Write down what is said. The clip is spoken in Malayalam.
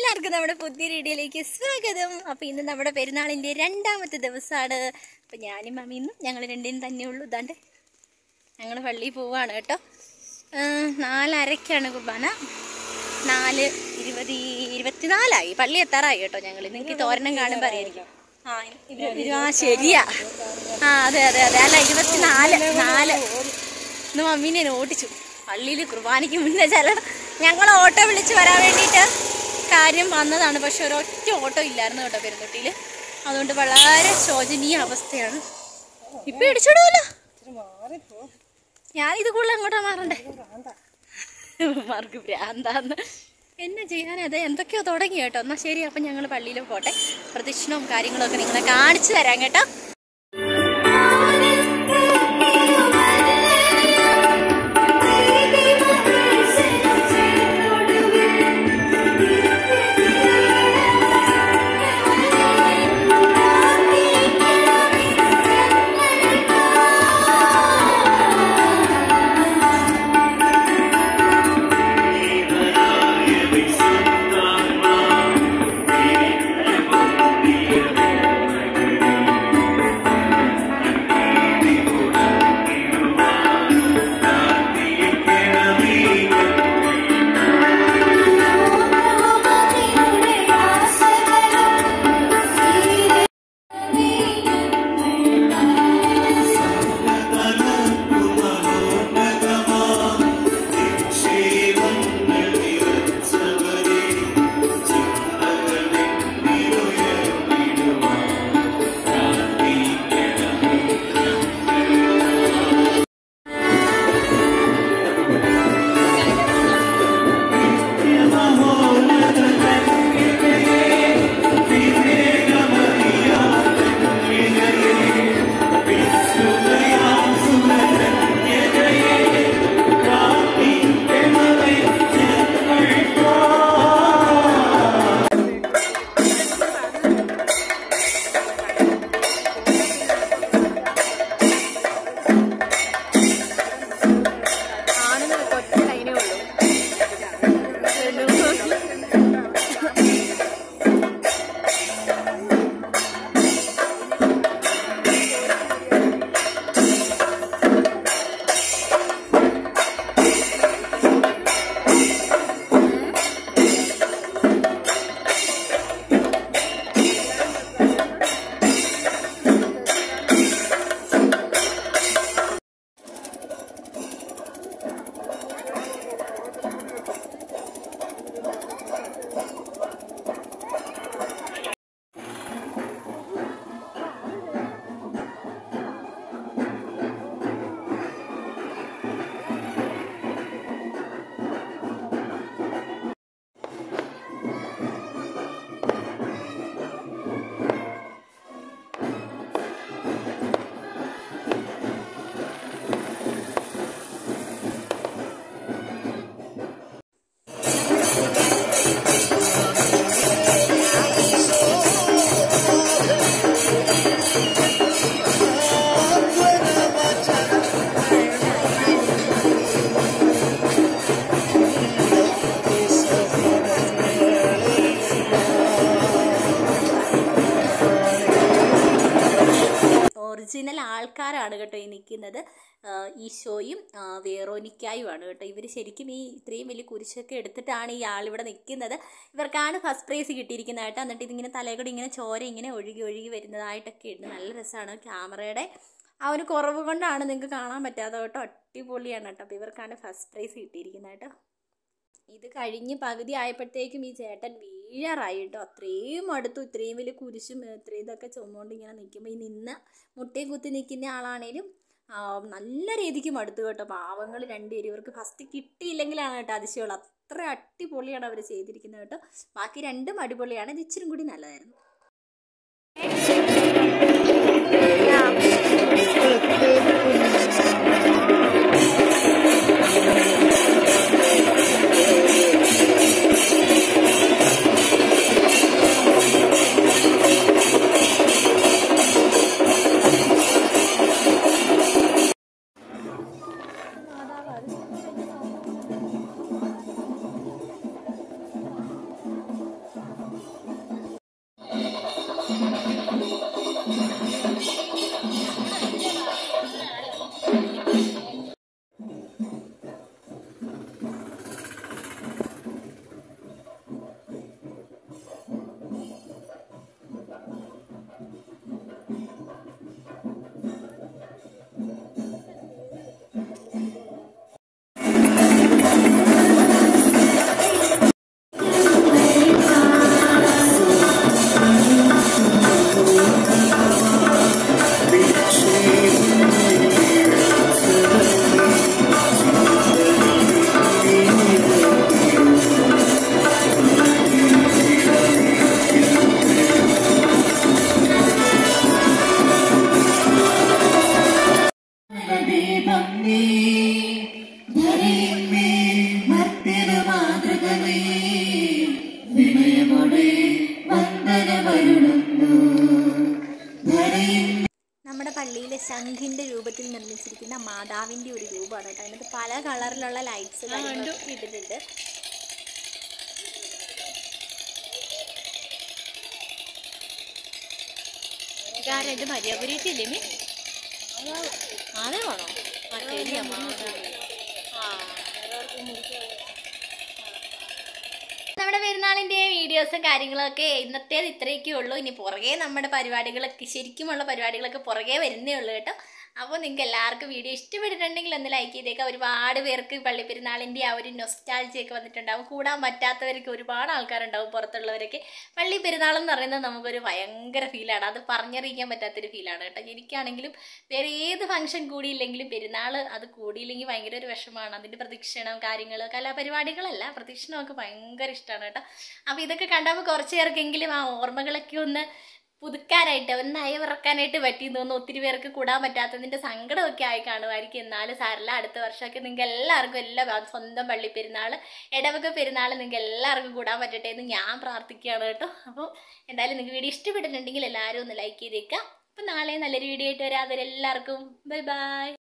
എല്ലാവർക്കും നമ്മുടെ പുതിയ വീഡിയോയിലേക്ക് സ്വാഗതം അപ്പൊ ഇന്ന് നമ്മുടെ പെരുന്നാളിന്റെ രണ്ടാമത്തെ ദിവസമാണ് അപ്പൊ ഞാനും മമ്മിന്നും ഞങ്ങൾ രണ്ടേരും തന്നെ ഉള്ളൂ ഇതാണ്ട് ഞങ്ങൾ പള്ളിയിൽ പോവാണ് കേട്ടോ ആ, നാലരയ്ക്കാണ് കുർബാന നാല് ഇരുപത് ഇരുപത്തിനാലായി പള്ളി എത്താറായി കേട്ടോ ഞങ്ങൾ നിങ്ങൾക്ക് തോരണം കാണുമ്പോൾ അറിയായിരിക്കും ആ ഇത് ഇത് ആ ശരിയാ ആ അതെ അതെ അതെ അല്ല ഇരുപത്തിനാല് നാല് ഇന്ന് മമ്മീനെ ഞാൻ ഓട്ടിച്ചു പള്ളിയിൽ കുർബാനയ്ക്ക് മുന്നേ ചില ഞങ്ങൾ ഓട്ടോ വിളിച്ച് വരാൻ വേണ്ടിയിട്ട് കാര്യം വന്നതാണ് പക്ഷെ ഒരൊറ്റ ഓട്ടോ ഇല്ലായിരുന്നു കേട്ടോ പെരുന്തൊട്ടിയിൽ അതുകൊണ്ട് വളരെ ശോചനീയ അവസ്ഥയാണ് ഇപ്പൊ ഇടിച്ചിടുമല്ലോ ഞാൻ ഇത് കൂടുതൽ അങ്ങോട്ടാ മാറണ്ടേ മാർക്ക് ഭ്രാന്താന്ന് എന്നെ ചെയ്യാൻ അതെ എന്തൊക്കെയോ തുടങ്ങി കേട്ടോ എന്നാ ശരി അപ്പം ഞങ്ങൾ പള്ളിയിൽ പോട്ടെ പ്രദക്ഷിണവും കാര്യങ്ങളും ഒക്കെ നിങ്ങളെ കാണിച്ചു തരാം കേട്ടോ ഒറിജിനൽ ആൾക്കാരാണ് കേട്ടോ ഈ നിൽക്കുന്നത് ഈശോയും ആ, വേറോനിക്കായുമാണ് കേട്ടോ ഇവർ ശരിക്കും ഈ ഇത്രയും വലിയ കുരിശൊക്കെ എടുത്തിട്ടാണ് ഈ ആളിവിടെ നിൽക്കുന്നത് ഇവർക്കാണ് ഫസ്റ്റ് പ്രൈസ് കിട്ടിയിരിക്കുന്നത് കേട്ടോ എന്നിട്ട് ഇതിങ്ങനെ തലയിൽ ഇങ്ങനെ ചോര ഇങ്ങനെ ഒഴുകി ഒഴുകി വരുന്നതായിട്ടൊക്കെ ഉണ്ട് നല്ല രസമാണ് ക്യാമറയുടെ ആ ഒരു കുറവ് കൊണ്ടാണ് നിങ്ങൾക്ക് കാണാൻ പറ്റാതെ കേട്ടോ അടിപൊളിയാണ് കേട്ടോ അപ്പോൾ ഇവർക്കാണ് ഫസ്റ്റ് പ്രൈസ് കിട്ടിയിരിക്കുന്നത് കേട്ടോ ഇത് കഴിഞ്ഞ് പകുതി ആയപ്പോഴത്തേക്കും ഈ ചേട്ടൻ വീഴാറായി കേട്ടോ അത്രയും അടുത്തു ഇത്രയും വലിയ കുരിശും ഇത്രയും ഇതൊക്കെ ചുമന്നുകൊണ്ട് ഇങ്ങനെ നിൽക്കുമ്പോൾ ഈ നിന്ന് മുട്ടയും കുത്തി നിൽക്കുന്ന ആളാണേലും ആ, നല്ല രീതിക്ക് മടുത്തു കേട്ടോ പാവങ്ങൾ രണ്ടുപേരും ഇവർക്ക് ഫസ്റ്റ് കിട്ടിയില്ലെങ്കിലാണ് കേട്ടോ അതിശയമുള്ളൂ അത്ര അടിപൊളിയാണ് അവർ ചെയ്തിരിക്കുന്നത് കേട്ടോ ബാക്കി രണ്ടും അടിപൊളിയാണ് ഇത് ഇച്ചിരി കൂടി നല്ലതായിരുന്നു ശംഖിന്റെ രൂപത്തിൽ നിർമ്മിച്ചിരിക്കുന്ന മാതാവിന്റെ ഒരു രൂപമാണ് കേട്ടോ അതിനകത്ത് പല കളറിലുള്ള ലൈറ്റ്സ് കാര്യങ്ങളൊക്കെ ഇട്ടിട്ടുണ്ട് കാരണം ഇത് മര്യാദപുരത്തില്ലേ മീ മാധവാണോ ആ ശരിയാ മാധവ് ആ നമ്മുടെ പെരുന്നാളിൻ്റെ വീഡിയോസും കാര്യങ്ങളൊക്കെ ഇന്നത്തേത് ഇത്രയൊക്കെ ഉള്ളൂ ഇനി പുറകെ നമ്മുടെ പരിപാടികളൊക്കെ ശരിക്കുമുള്ള പരിപാടികളൊക്കെ പുറകെ വരുന്നേ ഉള്ളൂ കേട്ടോ അപ്പോൾ നിങ്ങൾക്ക് എല്ലാവർക്കും വീഡിയോ ഇഷ്ടപ്പെട്ടിട്ടുണ്ടെങ്കിൽ ഒന്ന് ലൈക്ക് ചെയ്തേക്കാം ഒരുപാട് പേർക്ക് പള്ളിപ്പെരുന്നാളിൻ്റെ ആ ഒരു നൊസ്റ്റാൾജിയൊക്കെ വന്നിട്ടുണ്ടാവും കൂടാൻ പറ്റാത്തവർക്ക് ഒരുപാട് ആൾക്കാരുണ്ടാവും പുറത്തുള്ളവരൊക്കെ പള്ളി പെരുന്നാൾ എന്ന് പറയുന്നത് നമുക്കൊരു ഭയങ്കര ഫീലാണ് അത് പറഞ്ഞറിയിക്കാൻ പറ്റാത്തൊരു ഫീലാണ് കേട്ടോ എനിക്കാണെങ്കിലും വേറെ ഏത് ഫംഗ്ഷൻ കൂടിയില്ലെങ്കിലും പെരുന്നാൾ അത് കൂടിയില്ലെങ്കിൽ ഭയങ്കര ഒരു വിഷമമാണ് അതിൻ്റെ പ്രദക്ഷിണം കാര്യങ്ങൾ കലാപരിപാടികളല്ല പ്രദക്ഷിണമൊക്കെ ഭയങ്കര ഇഷ്ടമാണ് കേട്ടോ അപ്പോൾ ഇതൊക്കെ കണ്ടപ്പോൾ കുറച്ച് പേർക്കെങ്കിലും ആ ഓർമ്മകളൊക്കെ ഒന്ന് പുതുക്കാനായിട്ട് ഒന്ന് അയവിറക്കാനായിട്ട് പറ്റിയെന്ന് തോന്നുന്നു ഒത്തിരി പേർക്ക് കൂടാൻ പറ്റാത്തതിൻ്റെ സങ്കടമൊക്കെ ആയി കാണുമായിരിക്കും എന്നാലും സാരല്ല അടുത്ത വർഷമൊക്കെ നിങ്ങൾക്ക് എല്ലാവർക്കും എല്ലാ സ്വന്തം പള്ളി പെരുന്നാൾ ഇടവക പെരുന്നാൾ നിങ്ങൾക്ക് എല്ലാവർക്കും കൂടാൻ പറ്റട്ടെ എന്ന് ഞാൻ പ്രാർത്ഥിക്കുകയാണ് കേട്ടോ അപ്പോൾ എന്തായാലും നിങ്ങൾക്ക് വീഡിയോ ഇഷ്ടപ്പെട്ടിട്ടുണ്ടെങ്കിൽ എല്ലാവരും ഒന്ന് ലൈക്ക് ചെയ്തേക്കാം അപ്പോൾ നാളെ നല്ലൊരു വീഡിയോ ആയിട്ട് വരാം അതിലെല്ലാവർക്കും ബൈ ബൈ